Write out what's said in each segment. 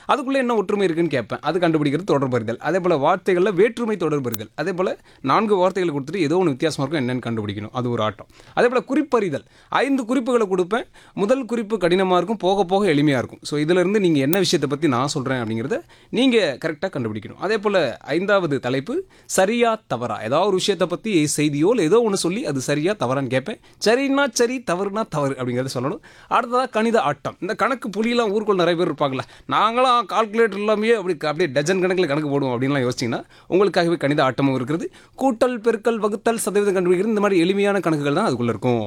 அதுக்குள்ளே என்ன ஒற்றுமை இருக்குன்னு கேட்பேன் அது கண்டுபிடிக்கிறது தொடர்பறிதல் அதே போல் வார்த்தைகளில் வேற்றுமை தொடர்பறிதல் அதே போல் நான்கு வார்த்தைகளை கொடுத்துட்டு ஏதோ ஒன்று வித்தியாசமாக இருக்கும் என்னன்னு கண்டுபிடிக்கணும் அது ஒரு ஆட்டம் அதே போல் குறிப்பறிதல் ஐந்து குறிப்புகளை கொடுப்பேன் முதல் குறிப்பு கடினமாக இருக்கும் போக போக எளிமையாக இருக்கும் ஸோ இதிலிருந்து நீங்கள் என்ன விஷயத்தை பற்றி நான் சொல்கிறேன் அப்படிங்கிறத நீங்கள் கரெக்டாக கண்டுபிடிக்கணும் அதே போல் ஐந்தாவது தலைப்பு சரியா தவறா ஏதாவது ஒரு விஷயத்தை பற்றி செய்தியோ இல்லை ஏதோ ஒன்று சொல்லி அது சரியா தவறான்னு கேட்பேன் சரின்னா சரி தவறுனா தவறு அப்படிங்கிறத சொல்லணும் அடுத்ததாக கணித ஆட்டம் இந்த கணக்கு புலியெல்லாம் ஊருக்குள்ள நிறைய பேர் இருப்பாங்களே நாங்களாம் கால்குலேட்டர் இல்லாமையே அப்படி அப்படியே டஜன் கணக்கில் கணக்கு போடுவோம் அப்படின்லாம் யோசிச்சிங்கன்னா உங்களுக்காகவே கணித ஆட்டமும் இருக்கிறது கூட்டல் பெருக்கல் வகுத்தல் சதவீதம் கண்டுபிடிக்கிறது இந்த மாதிரி எளிமையான கணக்குகள் தான் அதுக்குள்ளே இருக்கும்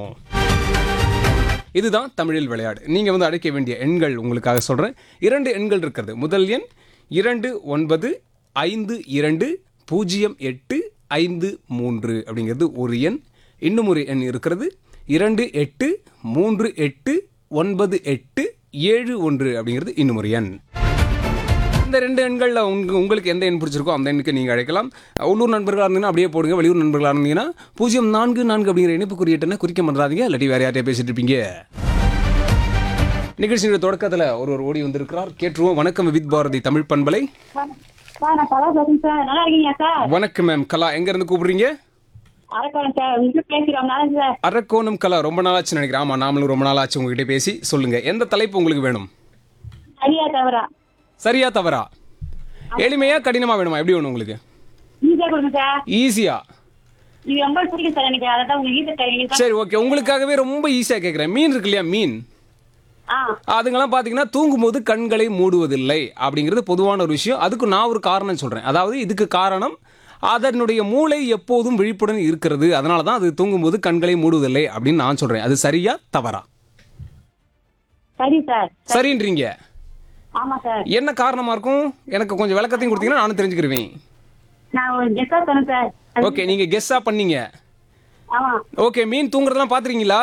இதுதான் தமிழில் விளையாடு நீங்கள் வந்து அழைக்க வேண்டிய எண்கள் உங்களுக்காக சொல்கிறேன் இரண்டு எண்கள் இருக்கிறது முதல் எண் இரண்டு ஒன்பது ஐந்து இரண்டு பூஜ்ஜியம் எட்டு ஐந்து மூன்று அப்படிங்கிறது ஒரு எண் இன்னும் ஒரு எண் இருக்கிறது இரண்டு எட்டு மூன்று எட்டு ஒன்பது எட்டு ஏழு ஒன்று அப்படிங்கிறது இன்னும் ஒரு எண் இந்த ரெண்டு எண்களில் உங்க உங்களுக்கு எந்த எண் பிடிச்சிருக்கோ அந்த எண்ணுக்கு நீங்கள் அழைக்கலாம் உள்ளூர் நண்பர்களாக இருந்தீங்கன்னா அப்படியே போடுங்க வெளியூர் நண்பர்களாக இருந்தீங்கன்னா பூஜ்ஜியம் நான்கு நான்கு அப்படிங்கிற இணைப்பு குறியீட்டனை குறிக்க பண்ணுறாதீங்க இல்லாட்டி வேறு யார்ட்டையா பேசிட்டு இருப்பீங்க நிகழ்ச்சியோட தொடக்கத்தில் ஒருவர் ஓடி வந்திருக்கிறார் கேட்டுருவோம் வணக்கம் வித் பாரதி தமிழ் பண்பலை சார் சார், நான் கலா பேசுறேன் சார் நல்லா இருக்கீங்க சார் வணக்கம் மேம் கலா எங்கேருந்து கூப்பிடுறீங்க அரக்கோணம் சார் உங்களுக்கு பேசுகிறோம் நல்லா சார் அரக்கோணம் கலா ரொம்ப நாளாச்சு நினைக்கிறேன் ஆமாம் நாமளும் ரொம்ப நாளாச்சு உங்ககிட்ட பேசி சொல்லுங்கள் எந்த தலைப்பு உங்களுக்கு வேணும் சரியா தவிர சரியா தவறா எளிமையா கடினமாக வேணுமா எப்படி வேணும் உங்களுக்கு ஈஸியா கொடுங்க சார் ஈஸியாக இது ரொம்ப பிடிக்கும் சார் எனக்கு அதை தான் உங்களுக்கு ஈஸியா தெரியும் சார் சரி ஓகே உங்களுக்காகவே ரொம்ப ஈஸியாக கேட்குறேன் மீன் இருக்கு இல்லையா மீன் ஆ அதுங்கெல்லாம் பார்த்தீங்கன்னா தூங்கும்போது கண்களை மூடுவதில்லை அப்படிங்கிறது பொதுவான ஒரு விஷயம் அதுக்கு நான் ஒரு காரணம் சொல்கிறேன் அதாவது இதுக்கு காரணம் அதனுடைய மூளை எப்போதும் விழிப்புடன் இருக்கிறது அதனால தான் அது தூங்கும்போது கண்களை மூடுவதில்லை அப்படின்னு நான் சொல்கிறேன் அது சரியா தவறா சரி சார் சரின்றீங்க ஆமா சார் என்ன காரணமாக இருக்கும் எனக்கு கொஞ்சம் விளக்கத்தையும் கொடுத்தீங்கன்னா நானும் தெரிஞ்சுக்கிருவேன் நான் ஒரு கெஸ்டா தரேன் சார் ஓகே நீங்கள் கெஸ்ஸாக பண்ணீங்க ஆமா ஓகே மீன் தூங்குறதெல்லாம் பார்த்துறீங்களா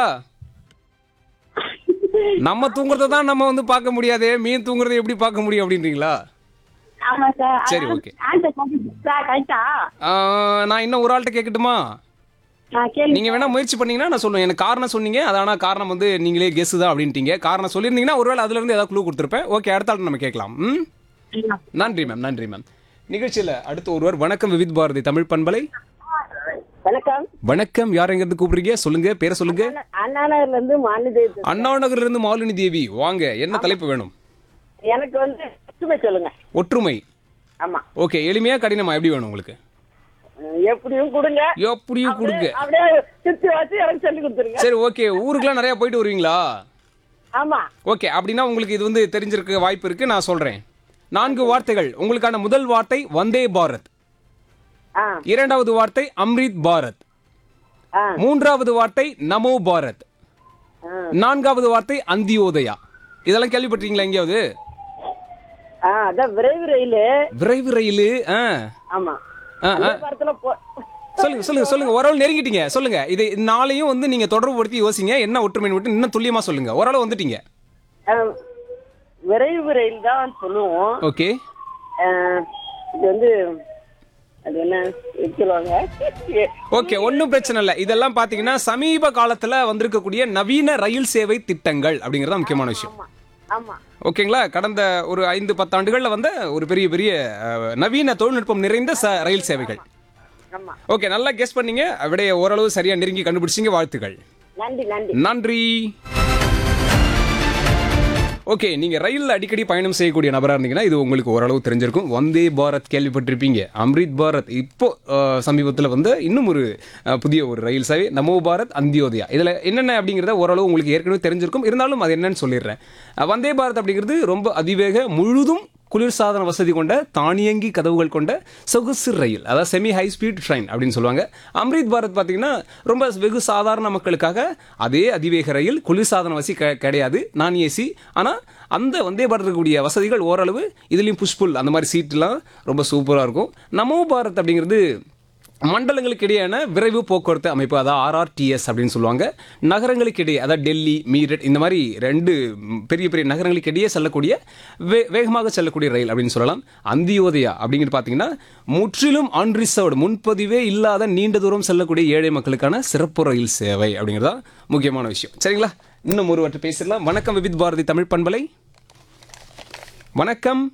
நம்ம தூங்குறத தான் நம்ம வந்து பார்க்க முடியாதே மீன் தூங்குறதை எப்படி பார்க்க முடியும் அப்படின்றீங்களா ஆமா சார் சரி, okay. ஆன்சர் சார் கரெக்டா ஆஹ், நான் இன்னும் ஒரு ஆள்கிட்ட கேட்கட்டுமா நான் கேள்வி நீங்க வேணா முயற்சி பண்ணீங்கன்னா நான் சொல்லுவேன் எனக்கு காரணம் சொன்னீங்க அது ஆனா காரணம் வந்து நீங்களே கெஸ் தான் அப்படின்ட்டீங்க காரணம் சொல்லியிருந்தீங்கன்னா ஒருவேளை அதுல இருந்து ஏதாவது க்ளூ கொடுத்துருப்பேன் ஓகே அடுத்த ஆள் நம்ம கேட்கலாம் ம் நன்றி மேம் நன்றி மேம் நிகழ்ச்சியில் அடுத்து ஒருவர் வணக்கம் விவித் பாரதி தமிழ் பண்பலை வணக்கம் வணக்கம் யார் எங்கிறது கூப்பிடுறீங்க சொல்லுங்க பேரை சொல்லுங்க அண்ணா நகர்ல இருந்து மாநில அண்ணா நகர்ல இருந்து மாலினி தேவி வாங்க என்ன தலைப்பு வேணும் எனக்கு வந்து ஒற்றுமை சொல்லுங்க ஒற்றுமை ஆமா ஓகே எளிமையா கடினமா எப்படி வேணும் உங்களுக்கு உம், எப்படியும் கொடுங்க எப்படியும் கொடுங்க அப்படியே சுத்தி வச்சு எனக்கு சொல்லி கொடுத்துருங்க சரி ஓகே ஊருக்குலாம் நிறைய போயிட்டு வருவீங்களா ஆமா ஓகே அப்படின்னா உங்களுக்கு இது வந்து தெரிஞ்சிருக்க வாய்ப்பு இருக்கு நான் சொல்றேன் நான்கு வார்த்தைகள் உங்களுக்கான முதல் வார்த்தை வந்தே பாரத் ஆ இரண்டாவது வார்த்தை அம்ரித் பாரத் ஆ மூன்றாவது வார்த்தை நமோ பாரத் ஆ. நான்காவது வார்த்தை அந்தியோதயா இதெல்லாம் கேள்விப்பட்டீங்களா எங்கேயாவது ஆ அதான் விரைவு ரயில் விரைவு ரயிலு ஆ ஆமா ஆ, ஆ. படத்துல போ சொல்லுங்க சொல்லுங்க சொல்லுங்க ஓரளவு நெருங்கிட்டீங்க சொல்லுங்க இது நாளையும் வந்து நீங்க தொடர்பு படுத்தி யோசிங்க என்ன ஒற்றுமை விட்டு இன்னும் துல்லியமா சொல்லுங்க ஓரளவு வந்துட்டீங்க ஆ, விரைவு ரயில் தான் சொல்லுவோம் ஓகே ஆ, இது வந்து அது என்ன இது சொல்லுவாங்க ஓகே ஒன்றும் பிரச்சனை இல்லை இதெல்லாம் பார்த்தீங்கன்னா சமீப காலத்தில் வந்திருக்கக்கூடிய நவீன ரயில் சேவை திட்டங்கள் அப்படிங்கிறது தான் முக்கியமான விஷயம் ஆமா ஆமா ஓகேங்களா கடந்த ஒரு ஐந்து பத்தாண்டுகளில் வந்த ஒரு பெரிய பெரிய அஹ், நவீன தொழில்நுட்பம் நிறைந்த ச ரயில் சேவைகள் ஆமா ஓகே நல்லா கெஸ் பண்ணீங்க விடைய ஓரளவு சரியாக நெருங்கி கண்டுபிடிச்சிங்க வாழ்த்துக்கள் நன்றி நன்றி நன்றி ஓகே நீங்கள் ரயிலில் அடிக்கடி பயணம் செய்யக்கூடிய நபராக இருந்தீங்கன்னா இது உங்களுக்கு ஓரளவு தெரிஞ்சிருக்கும் வந்தே பாரத் கேள்விப்பட்டிருப்பீங்க அம்ரித் பாரத் இப்போ சமீபத்தில் வந்து இன்னும் ஒரு அஹ், புதிய ஒரு ரயில் சேவை நமோ பாரத் அந்தியோதயா இதில் என்னென்ன அப்படிங்கிறத ஓரளவு உங்களுக்கு ஏற்கனவே தெரிஞ்சிருக்கும் இருந்தாலும் அது என்னன்னு சொல்லிடுறேன் அஹ், வந்தே பாரத் அப்படிங்கிறது ரொம்ப அதிவேக முழுதும் குளிர்சாதன வசதி கொண்ட தானியங்கி கதவுகள் கொண்ட சொகுசு ரயில் அதாவது செமி ஹை ஸ்பீட் ட்ரெயின் அப்படின்னு சொல்லுவாங்க அம்ரித் பாரத் பார்த்தீங்கன்னா ரொம்ப வெகு சாதாரண மக்களுக்காக அதே அதிவேக ரயில் குளிர்சாதன வசதி க கிடையாது நான் ஏசி ஆனால் அந்த வந்தே பாரத் இருக்கக்கூடிய வசதிகள் ஓரளவு இதுலேயும் புஷ்புல் அந்த மாதிரி சீட்லாம் ரொம்ப சூப்பராக இருக்கும் நமோ பாரத் அப்படிங்கிறது மண்டலங்களுக்கு இடையேயான விரைவு போக்குவரத்து அமைப்பு அதாவது ஆர்ஆர்டிஎஸ் அப்படின்னு சொல்லுவாங்க நகரங்களுக்கு இடையே அதாவது டெல்லி மீரட் இந்த மாதிரி ரெண்டு ம், பெரிய பெரிய நகரங்களுக்கு இடையே செல்லக்கூடிய வே வேகமாக செல்லக்கூடிய ரயில் அப்படின்னு சொல்லலாம் அந்தியோதயா அப்படிங்கிறது பார்த்தீங்கன்னா முற்றிலும் அன்ரிசர்வ்டு முன்பதிவே இல்லாத நீண்ட தூரம் செல்லக்கூடிய ஏழை மக்களுக்கான சிறப்பு ரயில் சேவை அப்படிங்கிறது தான் முக்கியமான விஷயம் சரிங்களா இன்னும் ஒருவற்றை பேசிடலாம் வணக்கம் விபித் பாரதி தமிழ் பண்பலை வணக்கம்